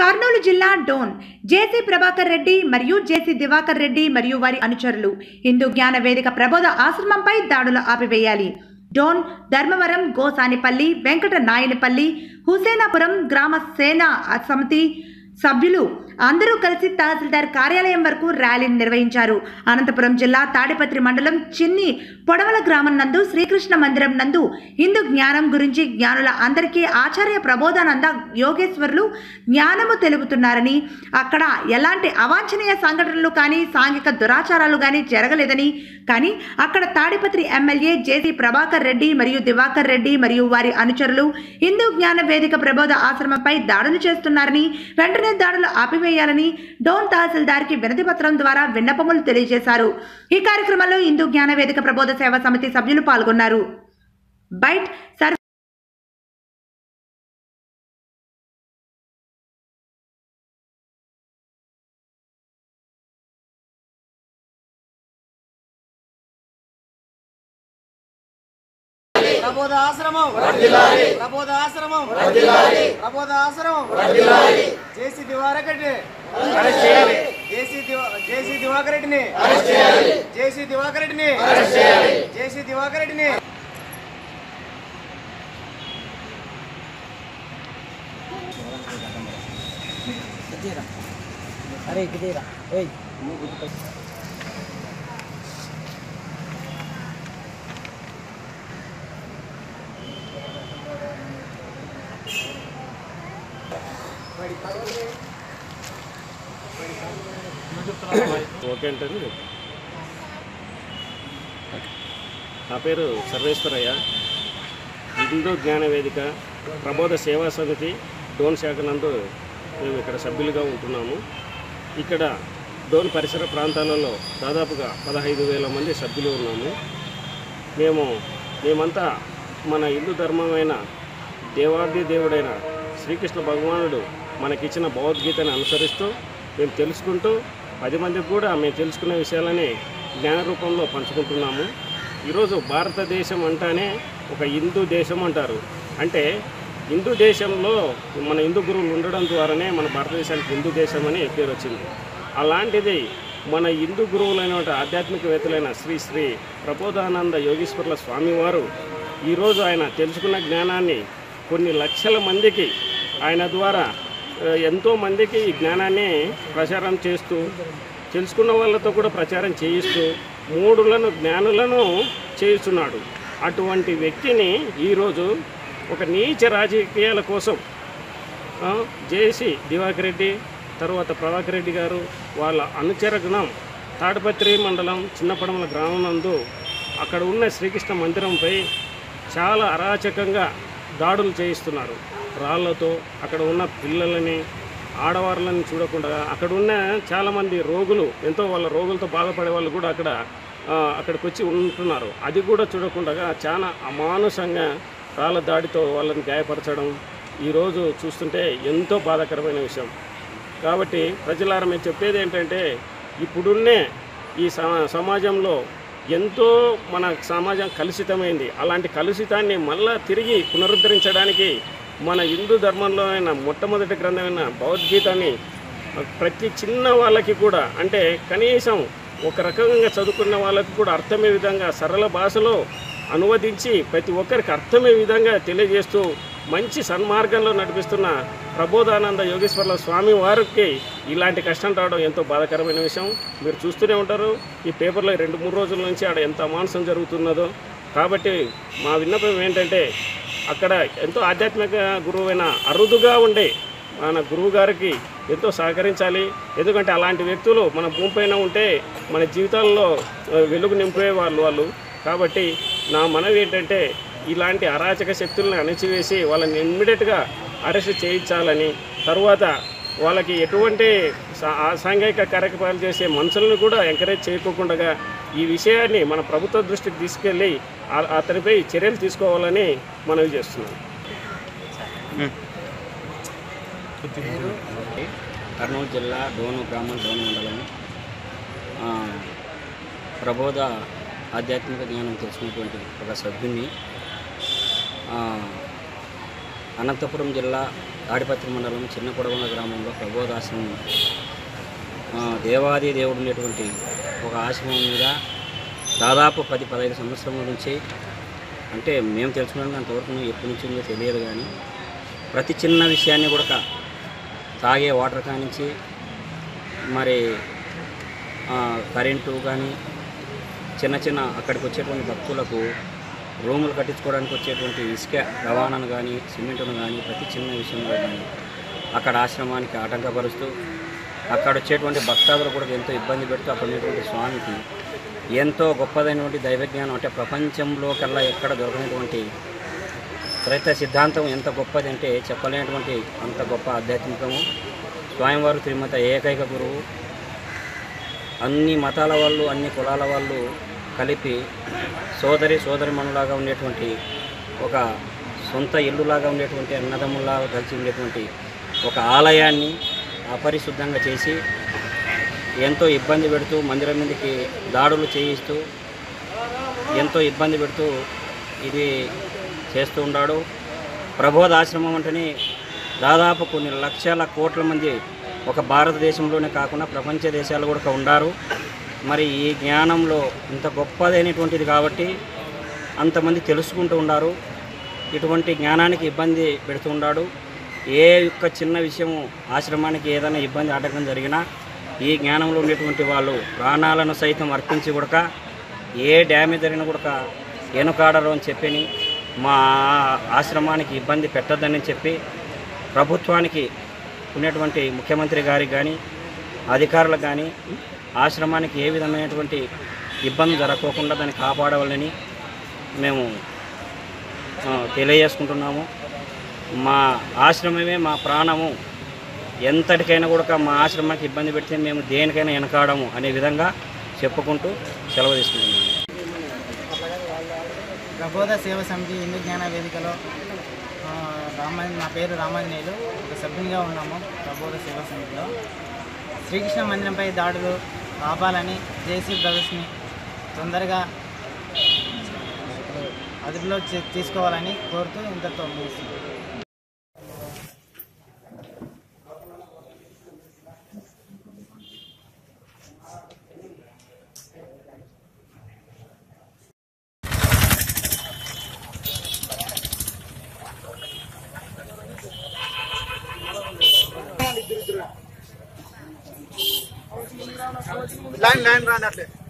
కర్నూలు జిల్లా డోన్ జేసీ ప్రభాకర్ రెడ్డి మరియు జేసీ దివాకర్ రెడ్డి మరియు వారి అనుచరులు హిందూ జ్ఞాన వేదిక ప్రబోధ ఆశ్రమంపై దాడులు ఆపివేయాలి డోన్ ధర్మవరం గోసానిపల్లి వెంకట నాయనపల్లి హుసేనాపురం గ్రామ సేన సమితి సభ్యులు అందరూ కలిసి తహసీల్దార్ కార్యాలయం వరకు ర్యాలీని నిర్వహించారు అనంతపురం జిల్లా తాడిపత్రి మండలం చిన్ని పొడవల గ్రామం నందు శ్రీకృష్ణ మందిరం నందు హిందూ జ్ఞానం గురించి జ్ఞానుల అందరికీ ఆచార్య ప్రబోధానంద యోగేశ్వర్లు జ్ఞానము తెలుపుతున్నారని అక్కడ ఎలాంటి అవాంఛనీయ సంఘటనలు కానీ సాంఘిక దురాచారాలు కానీ జరగలేదని కానీ అక్కడ తాడిపత్రి ఎమ్మెల్యే జేసీ ప్రభాకర్ రెడ్డి మరియు దివాకర్ రెడ్డి మరియు వారి అనుచరులు హిందూ జ్ఞాన వేదిక ప్రబోధ ఆశ్రమంపై దాడులు చేస్తున్నారని వెంటనే దాడులు ఆపివేయాలని డోన్ తహసీల్దార్కి వినతి పత్రం ద్వారా విన్నపములు తెలియజేశారు ఈ కార్యక్రమంలో హిందూ జ్ఞాన వేదిక ప్రబోధ సేవా సమితి సభ్యులు పాల్గొన్నారు బైట్ సర్ ప్రబోధ ఆశ్రమం ప్రబోధ ఆశ్రమం ప్రబోధ ఆశ్రమం జేసీ దివాకరెడ్డి జేసీ దివా జేసీ దివాకరెడ్డిని జేసీ దివాకరెడ్డిని జేసీ దివాకరెడ్డిని అరే గిదేరా ఏయ్ ఓకే అంటే నా పేరు సర్వేశ్వరయ్య హిందూ జ్ఞాన వేదిక ప్రబోధ సేవా సమితి డోన్ శాఖ నందు మేము ఇక్కడ సభ్యులుగా ఉంటున్నాము ఇక్కడ డోన్ పరిసర ప్రాంతాలలో దాదాపుగా పదహైదు వేల మంది సభ్యులు ఉన్నాము మేము మేమంతా మన హిందూ ధర్మమైన దేవాది దేవుడైన శ్రీకృష్ణ భగవానుడు మనకిచ్చిన భగవద్గీతను అనుసరిస్తూ మేము తెలుసుకుంటూ పది మందికి కూడా మేము తెలుసుకునే విషయాలని జ్ఞాన రూపంలో పంచుకుంటున్నాము ఈరోజు భారతదేశం అంటానే ఒక హిందూ దేశం అంటారు అంటే హిందూ దేశంలో మన హిందూ గురువులు ఉండడం ద్వారానే మన భారతదేశానికి హిందూ దేశం అని పేరు వచ్చింది అలాంటిది మన హిందూ గురువులైన ఆధ్యాత్మికవేత్తలైన శ్రీ శ్రీ ప్రబోధానంద యోగీశ్వర్ల స్వామివారు ఈరోజు ఆయన తెలుసుకున్న జ్ఞానాన్ని కొన్ని లక్షల మందికి ఆయన ద్వారా ఆ, ఎంతో మందికి ఈ జ్ఞానాన్ని ప్రచారం చేస్తూ తెలుసుకున్న వాళ్ళతో కూడా ప్రచారం చేయిస్తూ మూడులను జ్ఞానులను చేయిస్తున్నాడు అటువంటి వ్యక్తిని ఈరోజు ఒక నీచ రాజకీయాల కోసం ఆ, జేసి దివాకర్ రెడ్డి తర్వాత ప్రభాకర్ రెడ్డి గారు వాళ్ళ అనుచరగణం తాడిపత్రి మండలం చిన్నపడమల గ్రామం నందు అక్కడ ఉన్న శ్రీకృష్ణ మందిరంపై చాలా అరాచకంగా దాడులు చేయిస్తున్నారు రాళ్లతో అక్కడ ఉన్న పిల్లలని ఆడవాళ్ళని చూడకుండా అక్కడ ఉన్న చాలామంది రోగులు ఎంతో వాళ్ళ రోగులతో బాధపడే వాళ్ళు కూడా అక్కడ ఆ, అక్కడికి వచ్చి ఉంటున్నారు అది కూడా చూడకుండా చాలా అమానుషంగా రాళ్ళ దాడితో వాళ్ళని గాయపరచడం ఈరోజు చూస్తుంటే ఎంతో బాధాకరమైన విషయం కాబట్టి ప్రజలారా మేము చెప్పేది ఏంటంటే ఇప్పుడున్నే ఈ సమ- సమాజంలో ఎంతో మన సమాజం కలుషితమైంది అలాంటి కలుషితాన్ని మళ్ళా తిరిగి పునరుద్ధరించడానికి మన హిందూ ధర్మంలో అయిన మొట్టమొదటి గ్రంథమైన భగవద్గీతని ప్రతి చిన్న వాళ్ళకి కూడా అంటే కనీసం ఒక రకంగా చదువుకున్న వాళ్ళకి కూడా అర్థమయ్యే విధంగా సరళ భాషలో అనువదించి ప్రతి ఒక్కరికి అర్థమయ్యే విధంగా తెలియజేస్తూ మంచి సన్మార్గంలో నడిపిస్తున్న ప్రబోధానంద యోగేశ్వర్ల స్వామి వారికి ఇలాంటి కష్టం రావడం ఎంతో బాధాకరమైన విషయం మీరు చూస్తూనే ఉంటారు ఈ పేపర్లో రెండు మూడు రోజుల నుంచి ఆడ ఎంత అమాంసం జరుగుతున్నదో కాబట్టి మా విన్నపం ఏంటంటే అక్కడ ఎంతో ఆధ్యాత్మిక గురువైన అరుదుగా ఉండే మన గురువు గారికి ఎంతో సహకరించాలి ఎందుకంటే అలాంటి వ్యక్తులు మన భూమిపైన ఉంటే మన జీవితాల్లో ఆ, వెలుగు నింపే వాళ్ళు వాళ్ళు కాబట్టి నా మనవి ఏంటంటే ఇలాంటి అరాచక శక్తులను అణచివేసి వాళ్ళని ఇమ్మీడియట్గా అరెస్ట్ చేయించాలని తర్వాత వాళ్ళకి ఎటువంటి సా- అసాంఘిక కార్యక్రమాలు చేసే మనుషులను కూడా ఎంకరేజ్ చేయకోకుండా ఈ విషయాన్ని మన ప్రభుత్వ దృష్టికి తీసుకెళ్ళి ఆ- అతనిపై చర్యలు తీసుకోవాలని మనవి చేస్తున్నాం కర్నూలు జిల్లా డోను గ్రామం డోను మండలం ఆ, ప్రబోధ ఆధ్యాత్మిక జ్ఞానం తెలుసుకున్నటువంటి ఒక సభ్యుని ఆ, అనంతపురం జిల్లా తాడిపత్రి మండలం చిన్న పొడవల గ్రామంలో ప్రబోధాశ్రమం ఆ, దేవాది దేవుడు ఉండేటువంటి ఒక ఆశ్రమం మీద దాదాపు పది పదహైదు సంవత్సరముల నుంచి అంటే మేము తెలుసుకున్నాం అంతవరకు ఎప్పటి నుంచి ఉందో తెలియదు కానీ ప్రతి చిన్న విషయాన్ని కూడా తాగే వాటర్ కానించి మరి ఆ, కరెంటు కానీ చిన్న చిన్న అక్కడికి వచ్చేటువంటి భక్తులకు రూములు కట్టించుకోవడానికి వచ్చేటువంటి ఇసుక రవాణాను కానీ సిమెంటును కానీ ప్రతి చిన్న విషయంలో కానీ అక్కడ ఆశ్రమానికి ఆటంకపరుస్తూ అక్కడ వచ్చేటువంటి భక్తాదులు కూడా ఎంతో ఇబ్బంది పెడుతూ అక్కడ ఉన్నటువంటి స్వామికి ఎంతో గొప్పదైనటువంటి దైవజ్ఞానం అంటే ప్రపంచంలోకల్లా ఎక్కడ దొరకనటువంటి త్రైత సిద్ధాంతం ఎంత గొప్పది అంటే చెప్పలేనటువంటి అంత గొప్ప ఆధ్యాత్మికము స్వామివారు తిరుమత ఏకైక గురువు అన్ని మతాల వాళ్ళు అన్ని కులాల వాళ్ళు కలిపి సోదరి సోదరి మనులాగా ఉండేటువంటి ఒక సొంత ఇల్లులాగా ఉండేటువంటి అన్నదమ్ములాగా కలిసి ఉండేటువంటి ఒక ఆలయాన్ని అపరిశుద్ధంగా చేసి ఎంతో ఇబ్బంది పెడుతూ మందిరం మీదకి దాడులు చేయిస్తూ ఎంతో ఇబ్బంది పెడుతూ ఇది చేస్తూ ఉన్నాడు ప్రబోధ ఆశ్రమం అంటేనే దాదాపు కొన్ని లక్షల కోట్ల మంది ఒక భారతదేశంలోనే కాకుండా ప్రపంచ దేశాలు కూడా ఉన్నారు మరి ఈ జ్ఞానంలో ఇంత గొప్పదైనటువంటిది కాబట్టి అంతమంది తెలుసుకుంటూ ఉన్నారు ఇటువంటి జ్ఞానానికి ఇబ్బంది పెడుతూ ఉన్నాడు ఏ యొక్క చిన్న విషయము ఆశ్రమానికి ఏదైనా ఇబ్బంది ఆటంకం జరిగినా ఈ జ్ఞానంలో ఉండేటువంటి వాళ్ళు ప్రాణాలను సైతం అర్పించి కూడా ఏ డ్యామేజ్ జరిగినా కూడా వెనుకాడరు అని చెప్పని మా ఆశ్రమానికి ఇబ్బంది పెట్టద్దని చెప్పి ప్రభుత్వానికి ఉన్నటువంటి ముఖ్యమంత్రి గారికి కానీ అధికారులకు కానీ ఆశ్రమానికి ఏ విధమైనటువంటి ఇబ్బంది జరగకోకుండా దాన్ని కాపాడవాలని మేము ఆ, తెలియజేసుకుంటున్నాము మా ఆశ్రమమే మా ప్రాణము ఎంతటికైనా కూడా మా ఆశ్రమానికి ఇబ్బంది పెడితే మేము దేనికైనా వెనకాడము అనే విధంగా చెప్పుకుంటూ సెలవు తీసుకుంటున్నాము ప్రబోధ సేవ సమితి హిందూ జ్ఞాన వేదికలో ఆ, రామ నా పేరు రామాంజనేయులు ఒక సభ్యునిగా ఉన్నాము ప్రబోధ సేవ సమితిలో శ్రీకృష్ణ మందిరంపై దాడులు ఆపాలని జేసీ బ్రదర్స్ని తొందరగా అదుపులో చే- తీసుకోవాలని కోరుతూ ఇంతతో ముగిస్తున్నాను. Line line రానట్లే